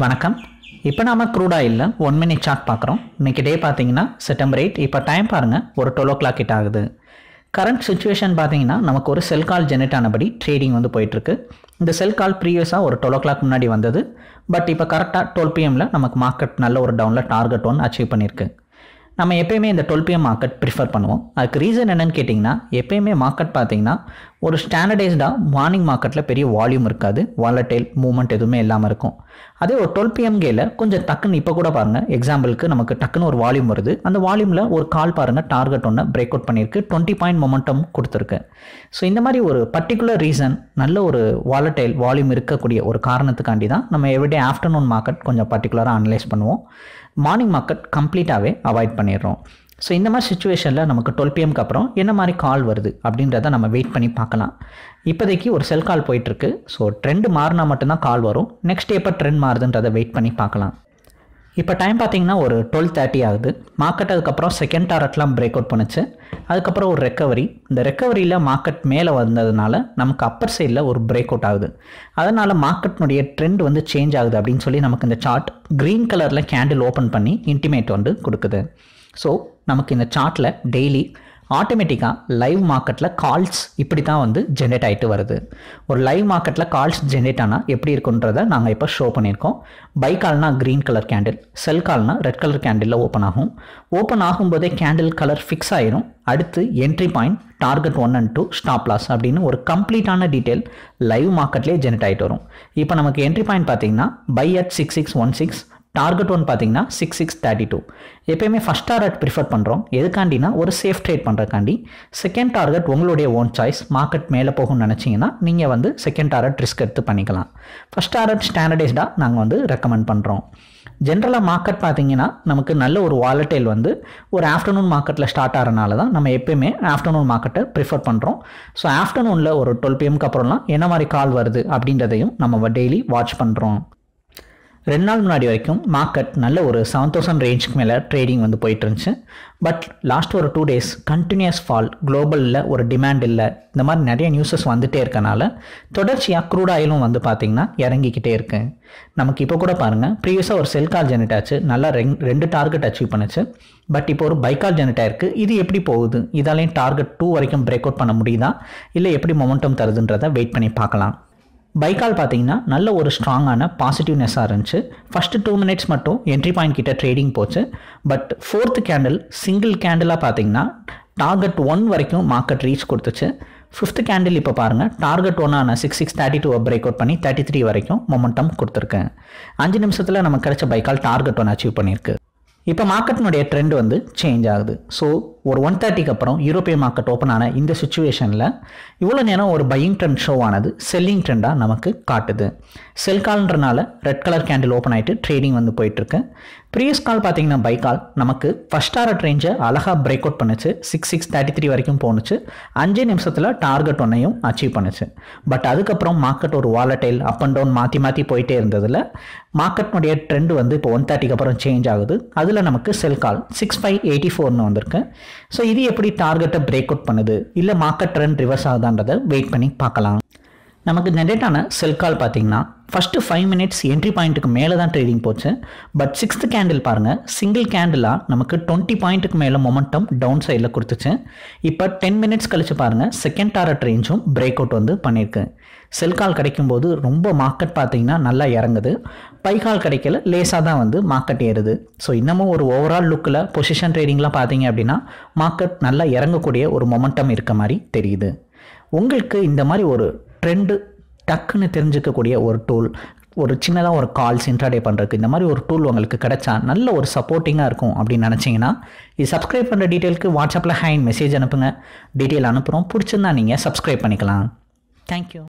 வணக்கம் இப்போ நாம க்ரூட் ஆயிலில் ஒன் மினிட் சார்ட் பார்க்குறோம் இன்னைக்கு டே பார்த்தீங்கன்னா செப்டம்பர் எயிட் இப்போ டைம் பாருங்கள் ஒரு டுவெல் ஓ கிளாக் கிட்ட ஆகுது கரண்ட் சுச்சுவேஷன் பார்த்தீங்கன்னா நமக்கு ஒரு செல் கால் ஜெனரேட் ஆனபடி ட்ரேடிங் வந்து போயிட்டுருக்கு இந்த செல் கால் ப்ரீவியஸாக ஒரு டுவெல் ஓ கிளாக் முன்னாடி வந்தது பட் இப்போ கரெக்டாக டுவெல் பிஎம்மில் நமக்கு மார்க்கெட் நல்ல ஒரு டவுனில் டார்கெட் ஒன் அச்சீவ் பண்ணியிருக்கு நம்ம எப்பயுமே இந்த டுவெல் பிஎம் மார்க்கெட் ப்ரிஃபர் பண்ணுவோம் அதுக்கு ரீசன் என்னன்னு கேட்டிங்கன்னா எப்பயுமே மார்க்கெட் பார்த்தீங்கன்னா ஒரு ஸ்டாண்டர்டைஸ்டாக மார்னிங் மார்க்கெட்டில் பெரிய வால்யூம் இருக்காது வாலட்டைல் மூவ்மெண்ட் எதுவுமே இல்லாமல் இருக்கும் அதே ஒரு டுவெல் பிஎம் கேல கொஞ்சம் டக்குன்னு இப்போ கூட பாருங்கள் எக்ஸாம்பிளுக்கு நமக்கு டக்குன்னு ஒரு வால்யூம் வருது அந்த வால்யூமில் ஒரு கால் பாருங்கள் டார்கெட் ஒன்று பிரேக் அவுட் பண்ணியிருக்கு டுவெண்ட்டி பாயிண்ட் மொமெண்டம் கொடுத்துருக்கு ஸோ இந்த மாதிரி ஒரு பர்டிகுலர் ரீசன் நல்ல ஒரு வாலட்டைல் வால்யூம் இருக்கக்கூடிய ஒரு காரணத்துக்காண்டி தான் நம்ம எவ்ரிடே ஆஃப்டர்நூன் மார்க்கெட் கொஞ்சம் பர்டிகுலராக அனலைஸ் பண்ணுவோம் மார்னிங் மார்க்கெட் கம்ப்ளீட்டாகவே அவாய்ட் பண்ணிடுறோம் ஸோ இந்த மாதிரி சுச்சுவேஷனில் நமக்கு டுவெல் பிஎம்க்கு அப்புறம் என்ன மாதிரி கால் வருது அப்படின்றத நம்ம வெயிட் பண்ணி பார்க்கலாம் இப்போதைக்கு ஒரு செல் கால் போயிட்டுருக்கு ஸோ ட்ரெண்ட் மாறினா மட்டும்தான் கால் வரும் நெக்ஸ்ட் எப்போ ட்ரெண்ட் மாறுதுன்றதை வெயிட் பண்ணி பார்க்கலாம் இப்போ டைம் பார்த்தீங்கன்னா ஒரு டுவெல் தேர்ட்டி ஆகுது மார்க்கெட் அதுக்கப்புறம் செகண்ட் டாரட்லாம் பிரேக் அவுட் பண்ணுச்சு அதுக்கப்புறம் ஒரு ரெக்கவரி இந்த ரெக்கவரியில் மார்க்கெட் மேலே வந்ததுனால நமக்கு அப்பர் சைடில் ஒரு பிரேக் அவுட் ஆகுது அதனால் மார்க்கெட்னுடைய ட்ரெண்ட் வந்து சேஞ்ச் ஆகுது அப்படின்னு சொல்லி நமக்கு இந்த சார்ட் க்ரீன் கலரில் கேண்டில் ஓப்பன் பண்ணி இன்டிமேட் வந்து கொடுக்குது ஸோ நமக்கு இந்த சார்ட்டில் டெய்லி ஆட்டோமேட்டிக்காக லைவ் மார்க்கெட்டில் கால்ஸ் இப்படி தான் வந்து ஜென்ரேட் ஆகிட்டு வருது ஒரு லைவ் மார்க்கெட்டில் கால்ஸ் ஜென்ரேட் ஆனால் எப்படி இருக்குன்றதை நாங்கள் இப்போ ஷோ பண்ணியிருக்கோம் பை கால்னா க்ரீன் கலர் கேண்டில் செல் கால்னா ரெட் கலர் கேண்டிலில் ஓப்பன் ஆகும் ஓப்பன் ஆகும்போதே கேண்டில் கலர் ஃபிக்ஸ் ஆயிரும் அடுத்து entry point target one and two stop loss அப்படின்னு ஒரு கம்ப்ளீட்டான டீட்டெயில் லைவ் மார்க்கெட்லேயே ஜென்ரேட் ஆகிட்டு வரும் இப்போ நமக்கு என்ட்ரி பாயிண்ட் பார்த்தீங்கன்னா buy at six six one six target one பார்த்தீங்கன்னா சிக்ஸ் சிக்ஸ் தேர்ட்டி டூ எப்பயுமே ஃபஸ்ட் டார்கெட் ப்ரிஃபர் பண்ணுறோம் எதுக்காண்டினா ஒரு சேஃப் ட்ரேட் பண்ணுறக்காண்டி செகண்ட் டார்கெட் உங்களுடைய ஓன் சாய்ஸ் மார்க்கெட் மேலே போகும்னு நினச்சிங்கன்னா நீங்கள் வந்து செகண்ட் டார்கெட் ரிஸ்க் எடுத்து பண்ணிக்கலாம் ஃபஸ்ட் டார்கெட் ஸ்டாண்டர்டைஸ்டாக நாங்கள் வந்து ரெக்கமெண்ட் பண்ணுறோம் ஜென்ரலாக மார்க்கெட் பார்த்தீங்கன்னா நமக்கு நல்ல ஒரு வாலட்டைல் வந்து ஒரு ஆஃப்டர்நூன் மார்க்கெட்டில் ஸ்டார்ட் ஆகிறனால தான் நம்ம எப்பயுமே ஆஃப்டர்நூன் மார்க்கெட்டை ப்ரிஃபர் பண்ணுறோம் ஸோ ஆஃப்டர்நூனில் ஒரு டுவெல் பிஎம்க்கு அப்புறம்லாம் என்ன மாதிரி கால் வருது அப்படின்றதையும் நம்ம டெய்லி வாட்ச் பண்ணுறோம் ரெண்டு நாள் முன்னாடி வரைக்கும் மார்க்கெட் நல்ல ஒரு செவன் தௌசண்ட் ரேஞ்சுக்கு மேலே ட்ரேடிங் வந்து போயிட்டு இருந்துச்சு பட் லாஸ்ட் ஒரு டூ டேஸ் கண்டினியூஸ் ஃபால் குளோபலில் ஒரு டிமாண்ட் இல்லை இந்த மாதிரி நிறைய நியூஸஸ் வந்துகிட்டே இருக்கனால தொடர்ச்சியாக க்ரூட் ஆயிலும் வந்து பார்த்திங்கன்னா இறங்கிக்கிட்டே இருக்கு நமக்கு இப்போ கூட பாருங்கள் ப்ரீவியஸாக ஒரு செல் கால் ஜெனரேட் ஆச்சு நல்லா ரெங் ரெண்டு டார்கெட் அச்சீவ் பண்ணுச்சு பட் இப்போ ஒரு பைக்கால் ஜெனரேட் ஆயிருக்கு இது எப்படி போகுது இதாலையும் டார்கெட் டூ வரைக்கும் பிரேக் அவுட் பண்ண முடியுதா இல்லை எப்படி மொமெண்டம் தருதுன்றதை வெயிட் பண்ணி பார்க்கலாம் பைக்கால் பார்த்தீங்கன்னா நல்ல ஒரு ஸ்ட்ராங்கான பாசிட்டிவ்னஸாக இருந்துச்சு ஃபஸ்ட்டு டூ மினிட்ஸ் மட்டும் என்ட்ரி பாயிண்ட் கிட்ட ட்ரேடிங் போச்சு பட் ஃபோர்த் கேண்டில் சிங்கிள் கேண்டிலாக பார்த்தீங்கன்னா டார்கெட் ஒன் வரைக்கும் மார்க்கெட் ரீச் கொடுத்துச்சு ஃபிஃப்த் கேண்டில் இப்போ பாருங்கள் டார்கெட் ஒன்னான six six thirty two break out பண்ணி தேர்ட்டி த்ரீ வரைக்கும் மொமெண்டம் கொடுத்துருக்கேன் அஞ்சு நிமிஷத்தில் நமக்கு கிடைச்ச பைக்கால் டார்கெட் ஒன் அச்சீவ் பண்ணியிருக்கு இப்போ மார்க்கெட்னுடைய ட்ரெண்ட் வந்து சேஞ்ச் ஆகுது ஸோ ஒரு ஒன் தேர்ட்டிக்கு அப்புறம் யூரோப்பிய மார்க்கெட் ஓப்பன் ஆன இந்த சுச்சுவேஷனில் இவ்வளோ நேரம் ஒரு பையிங் ட்ரெண்ட் ஷோ ஆனது செல்லிங் ட்ரெண்டாக நமக்கு காட்டுது செல் கால்ன்றனால ரெட் கலர் கேண்டில் ஓப்பன் ஆகிட்டு ட்ரேடிங் வந்து போயிட்டுருக்கு ப்ரீவியஸ் கால் பார்த்தீங்கன்னா பை கால் நமக்கு ஃபஸ்ட் டாரட் ரேஞ்சை அழகாக பிரேக் அவுட் பண்ணுச்சு சிக்ஸ் சிக்ஸ் தேர்ட்டி த்ரீ வரைக்கும் போணுச்சு அஞ்சே நிமிஷத்தில் டார்கெட் ஒன்றையும் அச்சீவ் பண்ணுச்சு பட் அதுக்கப்புறம் மார்க்கெட் ஒரு வாலட்டைல் அப் அண்ட் டவுன் மாற்றி மாற்றி போயிட்டே இருந்ததில் மார்க்கெட்னுடைய ட்ரெண்ட் வந்து இப்போ ஒன் தேர்ட்டிக்கு அப்புறம் சேஞ்ச் ஆகுது அதில் நமக்கு sell call six five eighty ஃபோர்னு வந்திருக்கு ஸோ இது எப்படி டார்கெட்டை பிரேக் அவுட் பண்ணுது இல்லை மார்க்கெட் ட்ரெண்ட் ரிவர்ஸ் ஆகுதான்றதை வெயிட் பண்ணி பார்க்கலாம் நமக்கு ஜென்ரேட் ஆன செல் கால் பார்த்தீங்கன்னா ஃபஸ்ட்டு ஃபைவ் மினிட்ஸ் என்ட்ரி பாயிண்ட்டுக்கு மேலே தான் ட்ரேடிங் போச்சு பட் சிக்ஸ்த் கேண்டில் பாருங்கள் சிங்கிள் கேண்டிலாக நமக்கு டுவெண்ட்டி பாயிண்ட்டுக்கு மேலே மொமெண்டம் டவுன் சைடில் கொடுத்துச்சு இப்போ டென் மினிட்ஸ் கழிச்சு பாருங்கள் செகண்ட் டாரட் ரேஞ்சும் பிரேக் அவுட் வந்து பண்ணியிருக்கு செல் கால் கிடைக்கும்போது ரொம்ப மார்க்கெட் பார்த்தீங்கன்னா நல்லா இறங்குது பை கால் கிடைக்கல லேசாக தான் வந்து மார்க்கெட் ஏறுது ஸோ இன்னமும் ஒரு ஓவரால் லுக்கில் பொசிஷன் ட்ரேடிங்லாம் பார்த்தீங்க அப்படின்னா மார்க்கெட் நல்லா இறங்கக்கூடிய ஒரு மொமெண்டம் இருக்க மாதிரி தெரியுது உங்களுக்கு இந்த மாதிரி ஒரு ட்ரெண்டு டக்குன்னு தெரிஞ்சுக்கக்கூடிய ஒரு டூல் ஒரு சின்னதாக ஒரு கால்ஸ் இன்ட்ராடே பண்ணுறதுக்கு இந்த மாதிரி ஒரு டூல் உங்களுக்கு கிடைச்சா நல்ல ஒரு சப்போர்ட்டிங்காக இருக்கும் அப்படின்னு நினச்சிங்கன்னா இது சப்ஸ்கிரைப் பண்ணுற டீட்டெயிலுக்கு வாட்ஸ்அப்பில் ஹேண்ட் மெசேஜ் அனுப்புங்க டீட்டெயில் அனுப்புகிறோம் பிடிச்சிருந்தா நீங்கள் சப்ஸ்கிரைப் பண்ணிக்கலாம் தேங்க்யூ